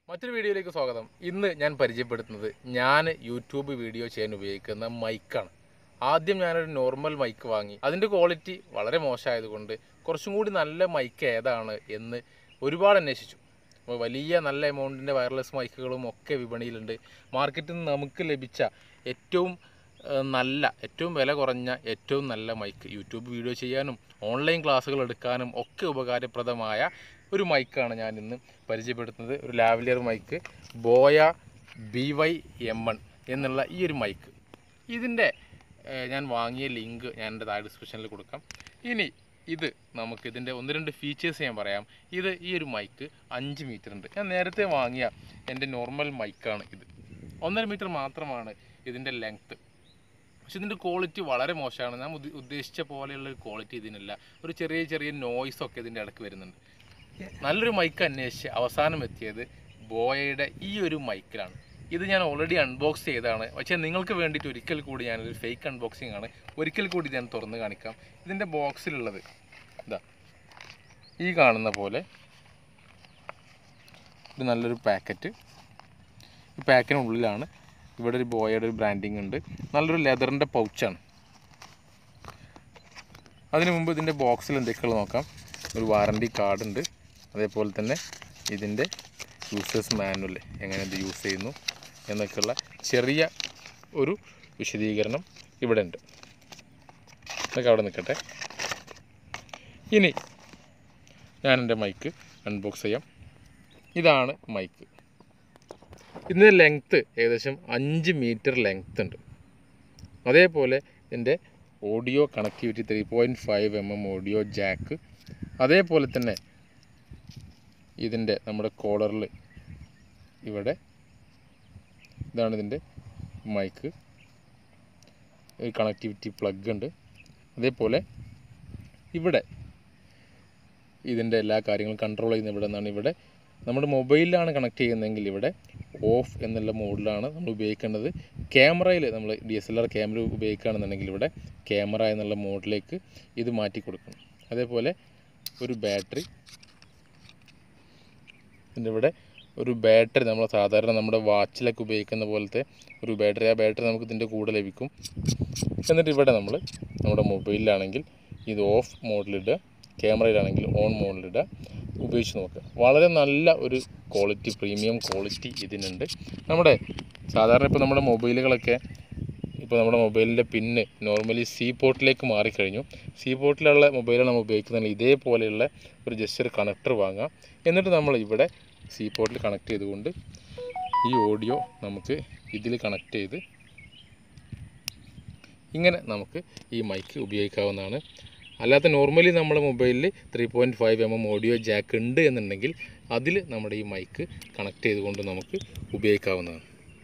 മറ്റൊരു വീഡിയോയിലേക്ക് സ്വാഗതം ഇന്ന് ഞാൻ പരിചയപ്പെടുത്തുന്നത് ഞാൻ യൂട്യൂബ് വീഡിയോ ചെയ്യാൻ ഉപയോഗിക്കുന്ന മൈക്കാണ് ആദ്യം ഞാനൊരു നോർമൽ മൈക്ക് വാങ്ങി അതിൻ്റെ ക്വാളിറ്റി വളരെ മോശമായതുകൊണ്ട് കുറച്ചും കൂടി നല്ല മൈക്ക് ഏതാണ് എന്ന് ഒരുപാട് അന്വേഷിച്ചു അപ്പോൾ വലിയ നല്ല എമൗണ്ടിൻ്റെ വയർലെസ് മൈക്കുകളും ഒക്കെ വിപണിയിലുണ്ട് മാർക്കറ്റിൽ നിന്ന് നമുക്ക് ലഭിച്ച ഏറ്റവും ഏഹ്, നല്ല ഏറ്റവും വില കുറഞ്ഞ ഏറ്റവും നല്ല മൈക്ക് യൂട്യൂബ് വീഡിയോ ചെയ്യാനും ഓൺലൈൻ ക്ലാസ്സുകൾ എടുക്കാനും ഒക്കെ ഉപകാരപ്രദമായ ഒരു മൈക്കാണ് ഞാൻ ഇന്ന് പരിചയപ്പെടുത്തുന്നത് ഒരു lavalier mic Boya B Y M N എന്നുള്ള ഈ ഒരു മൈക്ക് ഇതിൻ്റെ ഏഹ്, ഞാൻ വാങ്ങിയ ലിങ്ക് ഞാൻ എൻ്റെ താഴെ ഡിസ്ക്രിപ്ഷനിൽ കൊടുക്കാം ഇനി ഇത് നമുക്ക് ഇതിൻ്റെ ഒന്ന് രണ്ട് ഫീച്ചേഴ്സ് ഞാൻ പറയാം ഇത് ഈ ഒരു മൈക്ക് അഞ്ച് മീറ്റർ ഉണ്ട് ഞാൻ നേരത്തെ വാങ്ങിയ എൻ്റെ നോർമൽ മൈക്കാണ് ഇത് ഒന്നര മീറ്റർ മാത്രമാണ് ഇതിൻ്റെ ലെങ്ത്ത് പക്ഷെ ഇതിൻ്റെ ക്വാളിറ്റി വളരെ മോശമാണ് ഞാൻ ഉദ്ദ- ഉദ്ദേശിച്ച പോലെയുള്ള ഒരു ക്വാളിറ്റി ഇതിനില്ല ഒരു ചെറിയ ചെറിയ നോയ്സ് ഒക്കെ ഇതിൻ്റെ ഇടയ്ക്ക് വരുന്നുണ്ട് നല്ലൊരു മൈക്ക് അന്വേഷിച്ച് അവസാനം എത്തിയത് ബോയയുടെ ഈ ഒരു മൈക്കിലാണ് ഇത് ഞാൻ ഓൾറെഡി അൺബോക്സ് ചെയ്തതാണ് പക്ഷേ നിങ്ങൾക്ക് വേണ്ടിയിട്ട് ഒരിക്കൽ കൂടി ഞാനൊരു ഫേക്ക് അൺബോക്സിംഗ് ആണ് ഒരിക്കൽ കൂടി ഞാൻ തുറന്ന് കാണിക്കാം ഇതിൻ്റെ ബോക്സിലുള്ളത് ഇതാ ഈ കാണുന്ന പോലെ ഒരു നല്ലൊരു പാക്കറ്റ് ഈ പാക്കിനുള്ളിലാണ് ഇവിടെ ഒരു ബോയയുടെ ഒരു ബ്രാൻഡിങ് ഉണ്ട് നല്ലൊരു ലെതറിൻ്റെ പൗച്ചാണ് അതിനു മുമ്പ് ഇതിൻ്റെ ബോക്സിൽ എന്തൊക്കെയുള്ളത് നോക്കാം ഒരു വാറണ്ടി കാർഡ് ഉണ്ട് അതേപോലെ തന്നെ ഇതിൻ്റെ യൂസേഴ്സ് മാനുവൽ എങ്ങനെ ഇത് യൂസ് ചെയ്യുന്നു എന്നൊക്കെയുള്ള ചെറിയ ഒരു വിശദീകരണം ഇവിടെ ഉണ്ട് ഇതൊക്കെ അവിടെ നിൽക്കട്ടെ ഇനി ഞാൻ എൻ്റെ മൈക്ക് അൺബോക്സ് ചെയ്യാം ഇതാണ് മൈക്ക് ഇതിൻ്റെ ലെങ്ത്ത് ഏകദേശം അഞ്ച് മീറ്റർ ലെങ്ത്ത് ഉണ്ട് അതേപോലെ ഇതിൻ്റെ audio connectivity three point five M M audio jack അതേപോലെ തന്നെ ഇതിൻ്റെ നമ്മുടെ കോളറിൽ ഇവിടെ ഇതാണ് ഇതിൻ്റെ മൈക്ക് ഒരു കണക്ടിവിറ്റി പ്ലഗ് ഉണ്ട് അതേപോലെ ഇവിടെ ഇതിൻ്റെ എല്ലാ കാര്യങ്ങളും കൺട്രോൾ ചെയ്യുന്ന ഇവിടെ നിന്നാണ് ഇവിടെ നമ്മുടെ മൊബൈലിലാണ് കണക്ട് ചെയ്യുന്നതെങ്കിൽ ഇവിടെ ഓഫ് എന്നുള്ള മോഡിലാണ് നമ്മൾ ഉപയോഗിക്കേണ്ടത് ക്യാമറയിൽ നമ്മൾ D S L R camera ഉപയോഗിക്കുകയാണെന്നുണ്ടെങ്കിൽ ഇവിടെ ക്യാമറ എന്നുള്ള മോഡിലേക്ക് ഇത് മാറ്റി കൊടുക്കണം അതേപോലെ ഒരു ബാറ്ററി ഇതിൻ്റെ ഇവിടെ ഒരു ബാറ്ററി നമ്മൾ സാധാരണ നമ്മുടെ വാച്ചിലൊക്കെ ഉപയോഗിക്കുന്ന പോലത്തെ ഒരു ബാറ്ററി ആ ബാറ്ററി നമുക്ക് ഇതിൻ്റെ കൂടെ ലഭിക്കും എന്നിട്ട് ഇവിടെ നമ്മൾ നമ്മുടെ മൊബൈലിലാണെങ്കിൽ ഇത് ഓഫ് മോഡിലിടുക ക്യാമറയിലാണെങ്കിൽ ഓൺ മോഡിലിടുക ഉപയോഗിച്ച് നോക്കുക വളരെ നല്ല ഒരു ക്വാളിറ്റി പ്രീമിയം ക്വാളിറ്റി ഇതിനുണ്ട് നമ്മുടെ സാധാരണ ഇപ്പോൾ നമ്മുടെ മൊബൈലുകളൊക്കെ ഇപ്പോൾ നമ്മുടെ മൊബൈലിൻ്റെ പിന്ന് നോർമലി സി പോർട്ടിലേക്ക് മാറിക്കഴിഞ്ഞു സി പോർട്ടിലുള്ള മൊബൈലാണ് നമ്മൾ ഉപയോഗിക്കുന്നതിൽ ഇതേപോലെയുള്ള ഒരു ജസ്റ്റ് ഒരു കണക്ടർ വാങ്ങാം എന്നിട്ട് നമ്മൾ ഇവിടെ സി പോർട്ടിൽ കണക്ട് ചെയ്തുകൊണ്ട് ഈ ഓഡിയോ നമുക്ക് ഇതിൽ കണക്ട് ചെയ്ത് ഇങ്ങനെ നമുക്ക് ഈ മൈക്ക് ഉപയോഗിക്കാവുന്നതാണ് അല്ലാത്ത നോർമലി നമ്മുടെ മൊബൈലിൽ three point five M M audio jack ഉണ്ട് എന്നുണ്ടെങ്കിൽ അതിൽ നമ്മുടെ ഈ മൈക്ക് കണക്ട് ചെയ്തുകൊണ്ട് നമുക്ക് ഉപയോഗിക്കാവുന്നതാണ്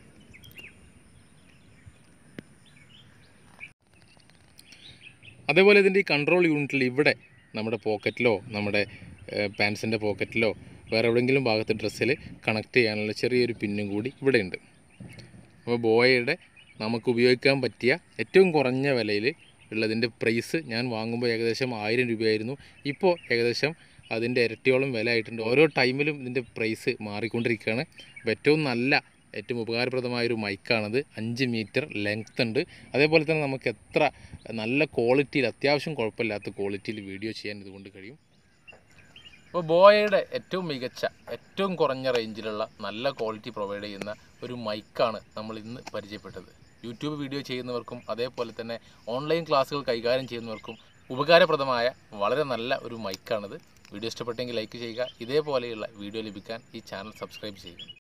അതേപോലെ ഇതിൻ്റെ ഈ കൺട്രോൾ യൂണിറ്റിൽ ഇവിടെ നമ്മുടെ പോക്കറ്റിലോ നമ്മുടെ പാൻസിൻ്റെ പോക്കറ്റിലോ വേറെ എവിടെയെങ്കിലും ഭാഗത്ത് ഡ്രസ്സിൽ കണക്ട് ചെയ്യാനുള്ള ചെറിയൊരു പിന്നും കൂടി ഇവിടെ ഉണ്ട് അപ്പോൾ ബോയയുടെ നമുക്ക് ഉപയോഗിക്കാൻ പറ്റിയ ഏറ്റവും കുറഞ്ഞ വിലയിൽ ഉള്ളതിൻ്റെ പ്രൈസ് ഞാൻ വാങ്ങുമ്പോൾ ഏകദേശം ആയിരം രൂപയായിരുന്നു ഇപ്പോൾ ഏകദേശം അതിൻ്റെ ഇരട്ടിയോളം വില ആയിട്ടുണ്ട് ഓരോ ടൈമിലും ഇതിൻ്റെ പ്രൈസ് മാറിക്കൊണ്ടിരിക്കുകയാണ് അപ്പോൾ ഏറ്റവും നല്ല ഏറ്റവും ഉപകാരപ്രദമായൊരു മൈക്കാണത് അഞ്ച് മീറ്റർ ലെങ്ത് ഉണ്ട് അതേപോലെ തന്നെ നമുക്ക് എത്ര നല്ല ക്വാളിറ്റിയിൽ അത്യാവശ്യം കുഴപ്പമില്ലാത്ത ക്വാളിറ്റിയിൽ വീഡിയോ ചെയ്യാൻ ഇതുകൊണ്ട് കഴിയും അപ്പോൾ ബോയയുടെ ഏറ്റവും മികച്ച ഏറ്റവും കുറഞ്ഞ റേഞ്ചിലുള്ള നല്ല ക്വാളിറ്റി പ്രൊവൈഡ് ചെയ്യുന്ന ഒരു മൈക്കാണ് നമ്മൾ ഇന്ന് പരിചയപ്പെട്ടത് യൂട്യൂബ് വീഡിയോ ചെയ്യുന്നവർക്കും അതേപോലെ തന്നെ ഓൺലൈൻ ക്ലാസ്സുകൾ കൈകാര്യം ചെയ്യുന്നവർക്കും ഉപകാരപ്രദമായ വളരെ നല്ല ഒരു മൈക്കാണിത് വീഡിയോ ഇഷ്ടപ്പെട്ടെങ്കിൽ ലൈക്ക് ചെയ്യുക ഇതേപോലെയുള്ള വീഡിയോ ലഭിക്കാൻ ഈ ചാനൽ സബ്സ്ക്രൈബ് ചെയ്യുക